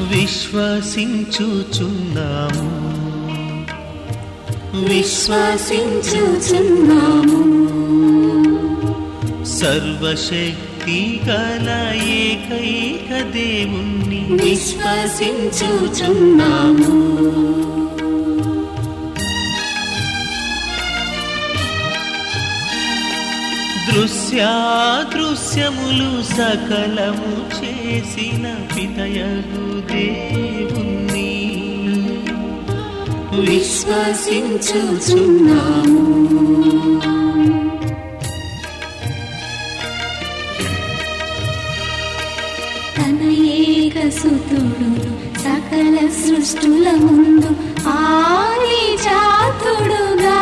విశ్వసించుచున్నాము విశ్వసించుచున్నాము సర్వశక్తి గల ఏకైక దేవుణ్ణి విశ్వసించుచున్నాము దృశ్యాదృశ్యములు సకలము చేసిన పితయగు దేవుణ్ణి విశ్వసించుచున్నాము తన ఏక సుతుడు సకల సృష్టుల ముందు ఆది జాతుడుగా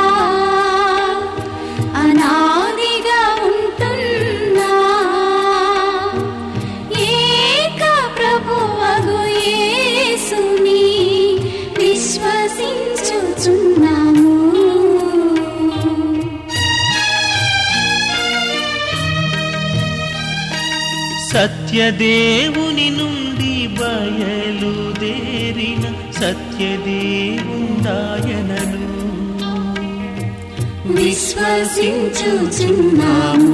అనాదిగా ఉంటున్నా ఏక ప్రభువగు యేసుని విశ్వసించుచున్నాము సత్యదేవుని నుండి బయలుదేరిన సత్యదేవుండాయనను విశ్వసించుచున్నాము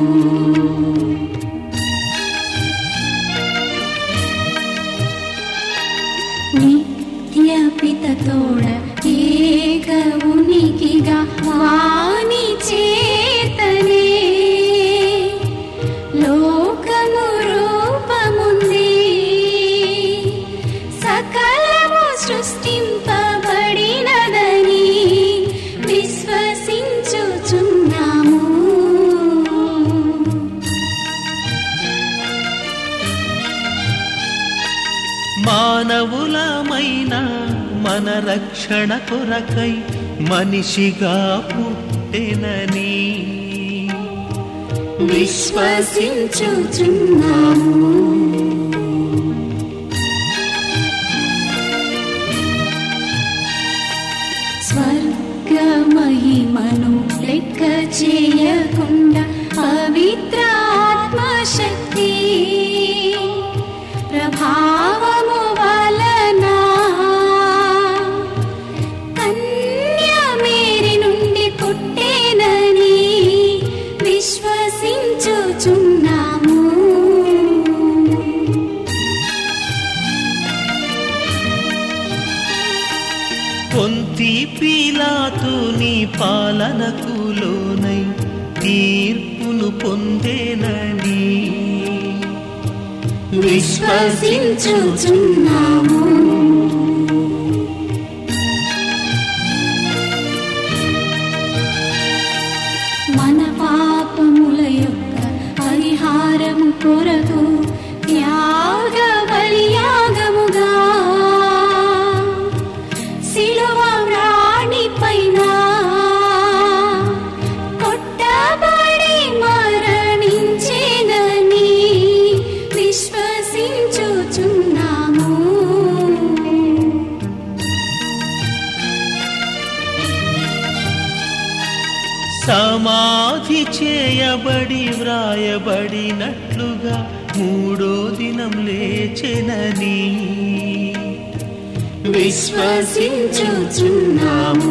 నిత్య పితతోడ ఏక ఉనికిగా వాణి చేతనే లోకము రూపముంది సకలము సృష్టింపబడినదని విశ్వసించుచున్నాము మానవులమైన మన రక్షణ కొరకై మనిషిగా పుట్టెనని విశ్వసించుచున్నాము స్వర్గ మహిమను లెక్క చేయకుండా పవిత్ర ఆత్మశక్తి ప్రభావము వలన కన్య మేరీ నుండి పుట్టేనని విశ్వసించుచున్నాము పొంతి పీలాతుని పాలనకు లోనై తీర్పును పొందేనని విశ్వసించుచున్నాము మన పాపముల యొక్క పరిహారము కొరకు త్యాగ బలియాగముగా శిలువ రాణి పైన కొట్టబడి మరణించేనని విశ్వసించుచున్నాము సమాధి చేయబడి వ్రాయబడినట్లుగా మూడో దినం లేచెనని విశ్వసించుచున్నాము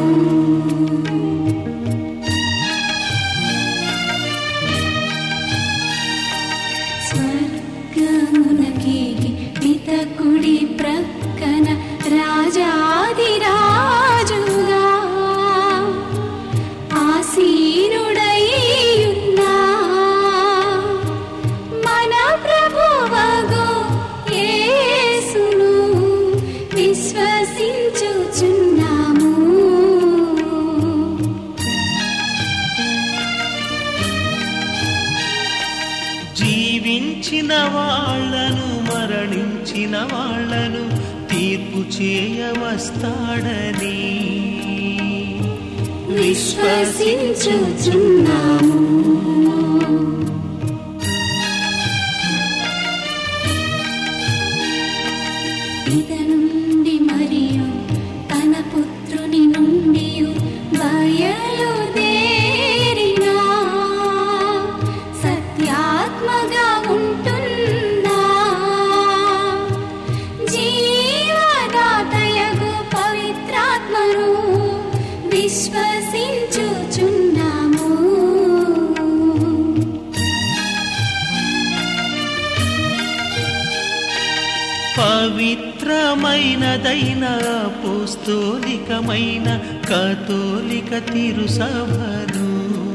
స్వర్గమునకేగి పితకుడి ప్రక్కన రాజాది రాజుగా ఆసీనుడైయున్నా మన ప్రభువగు యేసును విశ్వసించుచున్నాము జీవించిన వాళ్ళను మరణించిన వాళ్ళను తీర్పు చేయవస్తాడని విశ్వసించుచున్నాము ఇద నుండి మరియు తన పుత్రుని నుండి బయలుదేరిన సత్యాత్మగా ఉంటున్నా జీవ పవిత్రమైనదైన అపోస్తోలికమైన కతోలిక తిరుసభను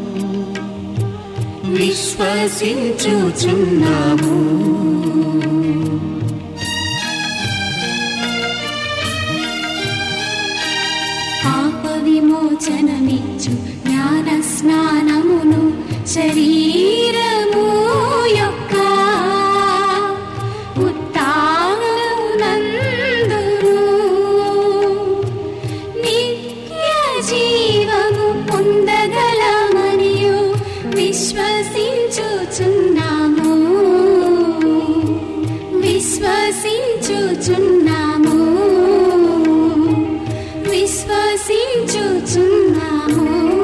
విశ్వసించుచున్నాము పాప విమోచనమిచ్చు జ్ఞాన స్నానమును శరీరము యొక్క ఉత్తానమునందును నిత్య జీవము పొందగలమనియు విశ్వసించుచున్నాము విశ్వసించుచున్నాము విశ్వసించుచున్నాము